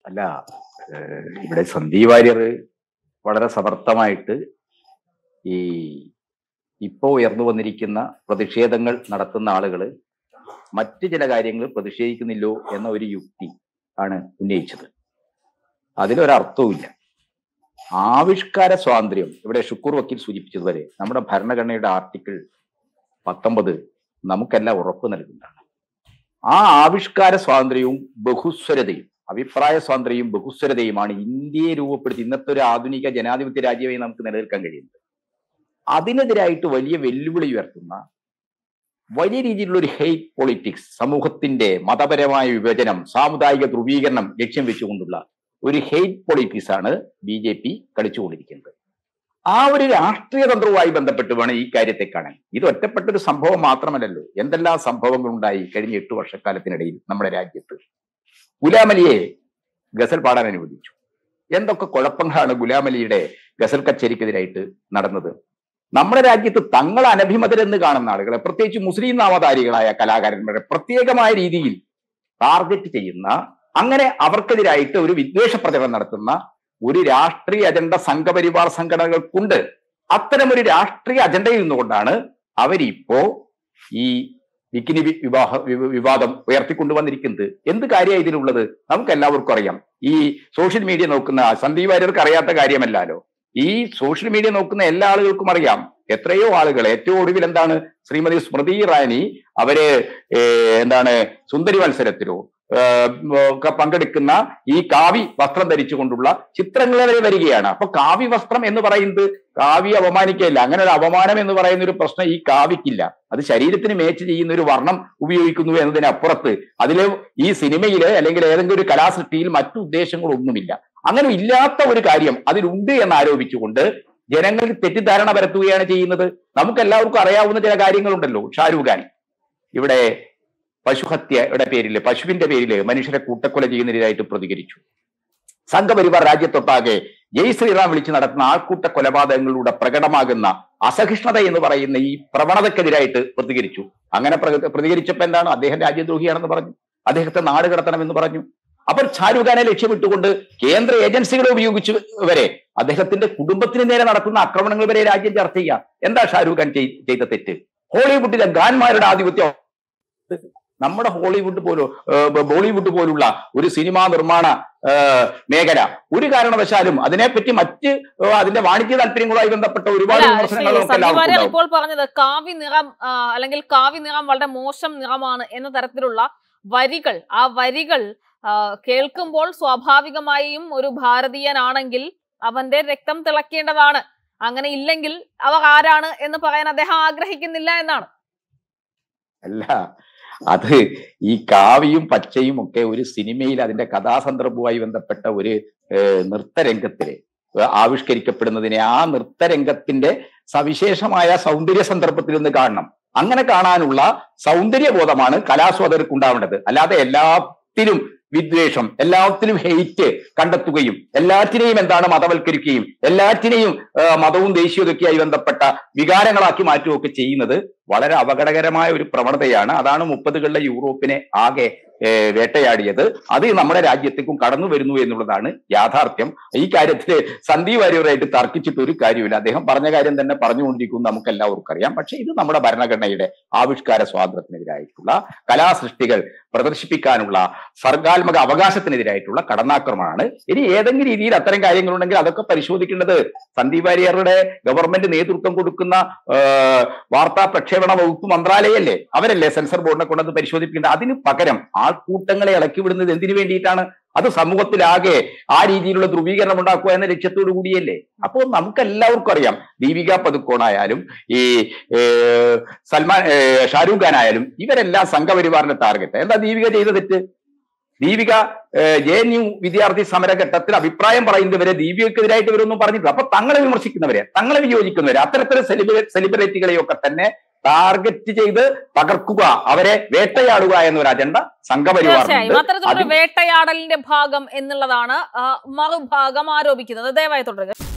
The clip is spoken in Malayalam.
അല്ല ഏഹ് ഇവിടെ സന്ദീപ് വാര്യർ വളരെ സമർത്ഥമായിട്ട് ഈ ഇപ്പോ ഉയർന്നു വന്നിരിക്കുന്ന പ്രതിഷേധങ്ങൾ നടത്തുന്ന ആളുകൾ മറ്റ് ചില കാര്യങ്ങൾ പ്രതിഷേധിക്കുന്നില്ലോ എന്ന ഒരു യുക്തി ആണ് ഉന്നയിച്ചത് അതിലൊരർത്ഥവുമില്ല ആവിഷ്കാര സ്വാതന്ത്ര്യം ഇവിടെ ഷുക്കൂർ വക്കീൽ സൂചിപ്പിച്ചതുവരെ നമ്മുടെ ഭരണഘടനയുടെ ആർട്ടിക്കിൾ പത്തൊമ്പത് നമുക്കെല്ലാം ഉറപ്പ് നൽകുന്നതാണ് ആ ആവിഷ്കാര സ്വാതന്ത്ര്യവും ബഹുസ്വരതയും അഭിപ്രായ സ്വാതന്ത്ര്യവും ബഹുസ്വരതയുമാണ് ഇന്ത്യയെ രൂപപ്പെടുത്തി ഇന്നത്തെ ഒരു ആധുനിക ജനാധിപത്യ രാജ്യമായി നമുക്ക് നിലനിൽക്കാൻ കഴിയുന്നത് അതിനെതിരായിട്ട് വലിയ വെല്ലുവിളി ഉയർത്തുന്ന വലിയ രീതിയിലുള്ള ഒരു ഹെയ്റ്റ് പൊളിറ്റിക്സ് സമൂഹത്തിന്റെ മതപരമായ വിഭജനം സാമുദായിക ധ്രുവീകരണം ലക്ഷ്യം വെച്ചുകൊണ്ടുള്ള ഒരു ഹെയ്റ്റ് പൊളിറ്റിക്സ് ആണ് ബി ജെ പി കളിച്ചുകൊണ്ടിരിക്കുന്നത് ആ ഒരു രാഷ്ട്രീയ തന്ത്രവുമായി ബന്ധപ്പെട്ട് വേണം ഈ കാര്യത്തെ കാണാൻ ഇത് ഒറ്റപ്പെട്ട ഒരു സംഭവം മാത്രമല്ലല്ലോ എന്തെല്ലാം സംഭവങ്ങൾ ഉണ്ടായി കഴിഞ്ഞ എട്ട് വർഷക്കാലത്തിനിടയിൽ നമ്മുടെ രാജ്യത്ത് ഗുലാമലിയെ ഗസൽ പാടാൻ അനുവദിച്ചു എന്തൊക്കെ കുഴപ്പങ്ങളാണ് ഗുലാമലിയുടെ ഗസൽ കച്ചേരിക്കെതിരായിട്ട് നടന്നത് നമ്മുടെ രാജ്യത്ത് തങ്ങൾ അനഭിമതരെന്ന് കാണുന്ന ആളുകളെ പ്രത്യേകിച്ച് മുസ്ലിം നാമധാരികളായ കലാകാരന്മാരെ പ്രത്യേകമായ രീതിയിൽ ടാർഗറ്റ് ചെയ്യുന്ന അങ്ങനെ അവർക്കെതിരായിട്ട് ഒരു വിദ്വേഷ പ്രചരണം നടത്തുന്ന ഒരു രാഷ്ട്രീയ അജണ്ട സംഘപരിവാർ സംഘടനകൾക്കുണ്ട് അത്തരം ഒരു രാഷ്ട്രീയ അജണ്ടയിൽ നിന്നുകൊണ്ടാണ് അവരിപ്പോ ഈ ബിക്കിനി വി- വിവാഹ വി- വിവാദം ഉയർത്തിക്കൊണ്ടുവന്നിരിക്കുന്നത് എന്ത് കാര്യമാണ് ഇതിലുള്ളത് നമുക്ക് എല്ലാവർക്കും അറിയാം ഈ സോഷ്യൽ മീഡിയ നോക്കുന്ന സന്ദീപ് വാര്യർക്ക് അറിയാത്ത കാര്യമല്ലല്ലോ ഈ സോഷ്യൽ മീഡിയ നോക്കുന്ന എല്ലാ ആളുകൾക്കും അറിയാം എത്രയോ ആളുകൾ ഏറ്റവും ഒടുവിൽ എന്താണ് ശ്രീമതി സ്മൃതി ഇറാനി അവര് ഏർ എന്താണ് സുന്ദരി മത്സരത്തിലോ ഏർ ഒക്കെ പങ്കെടുക്കുന്ന ഈ കാവി വസ്ത്രം ധരിച്ചുകൊണ്ടുള്ള ചിത്രങ്ങൾ വരെ വരികയാണ് അപ്പൊ കാവി വസ്ത്രം എന്ന് പറയുന്നത് കാവി അപമാനിക്കയില്ല അങ്ങനെ ഒരു അപമാനം എന്ന് പറയുന്ന ഒരു പ്രശ്നം ഈ കാവിക്കില്ല അത് ശരീരത്തിന് മേച്ച് ചെയ്യുന്ന ഒരു വർണ്ണം ഉപയോഗിക്കുന്നു എന്നതിനപ്പുറത്ത് അതില് ഈ സിനിമയില് അല്ലെങ്കിൽ ഏതെങ്കിലും ഒരു കലാസൃഷ്ടിയിൽ മറ്റു ഉദ്ദേശങ്ങളൊന്നുമില്ല അങ്ങനെ ഇല്ലാത്ത ഒരു കാര്യം അതിലുണ്ട് എന്ന് ആരോപിച്ചുകൊണ്ട് ജനങ്ങൾക്ക് തെറ്റിദ്ധാരണ പരത്തുകയാണ് ചെയ്യുന്നത് നമുക്ക് എല്ലാവർക്കും അറിയാവുന്ന ചില കാര്യങ്ങളുണ്ടല്ലോ ഷാരൂഖ് ഖാൻ ഇവിടെ പശുഹത്യയുടെ പേരില് പശുവിന്റെ പേരില് മനുഷ്യരെ കൂട്ടക്കൊല ചെയ്യുന്നതിനായിട്ട് പ്രതികരിച്ചു സംഘപരിവാർ രാജ്യത്തൊട്ടാകെ ജയ് ശ്രീറാം വിളിച്ച് നടത്തുന്ന ആൾക്കൂട്ട കൊലപാതകങ്ങളിലൂടെ പ്രകടമാകുന്ന അസഹിഷ്ണുത എന്ന് പറയുന്ന ഈ പ്രവണതക്കെതിരായിട്ട് പ്രതികരിച്ചു അങ്ങനെ പ്രക- പ്രതികരിച്ചപ്പോ എന്താണ് അദ്ദേഹം രാജ്യദ്രോഹിയാണെന്ന് പറഞ്ഞു അദ്ദേഹത്തെ നാട് കടത്തണമെന്ന് പറഞ്ഞു അപ്പോൾ ഷാരൂഖ് ഖാനെ ലക്ഷ്യമിട്ടുകൊണ്ട് കേന്ദ്ര ഏജൻസികളെ ഉപയോഗിച്ച് വരെ അദ്ദേഹത്തിന്റെ കുടുംബത്തിന് നേരെ നടത്തുന്ന ആക്രമണങ്ങൾ വരെ രാജ്യം ചർച്ച ചെയ്യുക എന്താ ഷാരൂഖ് ഖാൻ ചെയ്- ചെയ്ത തെറ്റ് ഹോളിവുഡിലെ ഗാൻമാരുടെ ആധിപത്യം നമ്മുടെ ഹോളിവുഡ് പോലും ഏർ ബോളിവുഡ് പോലുള്ള ഒരു സിനിമാ നിർമ്മാണ ഏർ മേഖല ഒരു കാരണവശാലും അതിനെപ്പറ്റി മറ്റ് ഏർ അതിന്റെ വാണിജ്യ താല്പര്യങ്ങളുമായി ബന്ധപ്പെട്ട ഒരുപാട് അല്ല, ശ്രീ വിമർശനങ്ങൾ നമുക്ക് സന്ദീപ് എല്ലാവർക്കും വാര്യർ ഉണ്ടാവും. ഇപ്പോൾ പറഞ്ഞത് കാവി നിറം ആ, അല്ലെങ്കിൽ കാവി നിറം വളരെ മോശം നിറമാണ് എന്ന തരത്തിലുള്ള വരികൾ ആ വരികൾ ആ, കേൾക്കുമ്പോൾ സ്വാഭാവികമായും ഒരു ഭാരതീയനാണെങ്കിൽ അവന്റെ രക്തം തിളക്കേണ്ടതാണ് അങ്ങനെ ഇല്ലെങ്കിൽ അവർ ആരാണ് എന്ന് പറയാൻ അദ്ദേഹം ആഗ്രഹിക്കുന്നില്ല എന്നാണ് അല്ല അത് ഈ കാവിയും പച്ചയും ഒക്കെ ഒരു സിനിമയിൽ അതിന്റെ കഥാസന്ദർഭവുമായി ബന്ധപ്പെട്ട ഒരു ഏർ, നൃത്തരംഗത്തില് ഏർ, ആവിഷ്കരിക്കപ്പെടുന്നതിനെ ആ നൃത്തരംഗത്തിന്റെ സവിശേഷമായ സൗന്ദര്യ സന്ദർഭത്തിൽ നിന്ന് കാണണം അങ്ങനെ കാണാനുള്ള സൗന്ദര്യബോധമാണ് കലാസ്വാദകർക്ക് ഉണ്ടാവേണ്ടത് അല്ലാതെ എല്ലാത്തിലും വിദ്വേഷം എല്ലാത്തിലും ഹെയ്റ്റ് കണ്ടെത്തുകയും എല്ലാറ്റിനെയും എന്താണ് മതവൽക്കരിക്കുകയും എല്ലാറ്റിനെയും ഏർ, മതവും ദേശീയതയൊക്കെയായി ബന്ധപ്പെട്ട വികാരങ്ങളാക്കി മാറ്റുകയൊക്കെ ചെയ്യുന്നത് വളരെ അപകടകരമായ ഒരു പ്രവണതയാണ് അതാണ് മുപ്പതുകളിലെ യൂറോപ്പിനെ ആകെ ഏർ, വേട്ടയാടിയത് അത് നമ്മുടെ രാജ്യത്തേക്കും കടന്നു വരുന്നു എന്നുള്ളതാണ് യാഥാർത്ഥ്യം ഈ കാര്യത്തിൽ സന്ദീപ് വാര്യവരായിട്ട് തർക്കിച്ചിട്ട് ഒരു കാര്യമില്ല അദ്ദേഹം പറഞ്ഞ കാര്യം തന്നെ പറഞ്ഞുകൊണ്ടിരിക്കുന്നു നമുക്ക് എല്ലാവർക്കും അറിയാം പക്ഷെ ഇത് നമ്മുടെ ഭരണഘടനയുടെ ആവിഷ്കാര സ്വാതന്ത്ര്യത്തിനെതിരായിട്ടുള്ള കലാസൃഷ്ടികൾ പ്രദർശിപ്പിക്കാനുള്ള സർഗാത്മക അവകാശത്തിനെതിരായിട്ടുള്ള കടന്നാക്രമണമാണ് ഇനി ഏതെങ്കിലും രീതിയിൽ അത്തരം കാര്യങ്ങളുണ്ടെങ്കിൽ അതൊക്കെ പരിശോധിക്കേണ്ടത് സന്ദീപ് വാര്യരുടെ ഗവൺമെന്റ് നേതൃത്വം കൊടുക്കുന്ന ഏർ, വാർത്താ പ്രക്ഷേപണ വകുപ്പ് മന്ത്രാലയല്ലേ അവരല്ലേ സെൻസർ ബോർഡിനെ കൊണ്ടത് പരിശോധിപ്പിക്കുന്നത് അതിന് പകരം ആൾക്കൂട്ടങ്ങളെ ഇളക്കി വിടുന്നത് എന്തിനു വേണ്ടിയിട്ടാണ് അത് സമൂഹത്തിലാകെ ആ രീതിയിലുള്ള ധ്രുവീകരണം ഉണ്ടാക്കുക എന്ന ലക്ഷ്യത്തോടു കൂടിയല്ലേ അപ്പോൾ നമുക്ക് എല്ലാവർക്കും അറിയാം ദീപിക പതുക്കോണായാലും ഈ ഏർ, സൽമാൻ ഏർ, ഷാരൂഖ് ഖാൻ ആയാലും ഇവരെല്ലാം സംഘപരിവാറിന്റെ ടാർഗറ്റ് എന്താ ദീപിക ചെയ്ത തെറ്റ് ദീപിക ജെ എൻ യു വിദ്യാർത്ഥി സമരഘട്ടത്തിൽ അഭിപ്രായം പറയുന്നവരെ ദീപികക്കെതിരായിട്ട് ഇവരൊന്നും പറഞ്ഞിട്ടില്ല അപ്പൊ തങ്ങളെ വിമർശിക്കുന്നവരെ തങ്ങളെ വിയോജിക്കുന്നവരെ അത്തരത്തിലുള്ള സെലിബ്രേ സെലിബ്രിറ്റികളെയൊക്കെ തന്നെ ടാർഗറ്റ് ചെയ്ത് തകർക്കുക അവരെ വേട്ടയാടുക എന്നൊരു അജണ്ട സംഘപരിവാറിനുണ്ട് തീർച്ചയായും അത്തരത്തിലൊരു അതിൽ വേട്ടയാടലിന്റെ ഭാഗം എന്നുള്ളതാണ് ആ, മറുഭാഗം ആരോപിക്കുന്നത് ദയവായി തുടരുക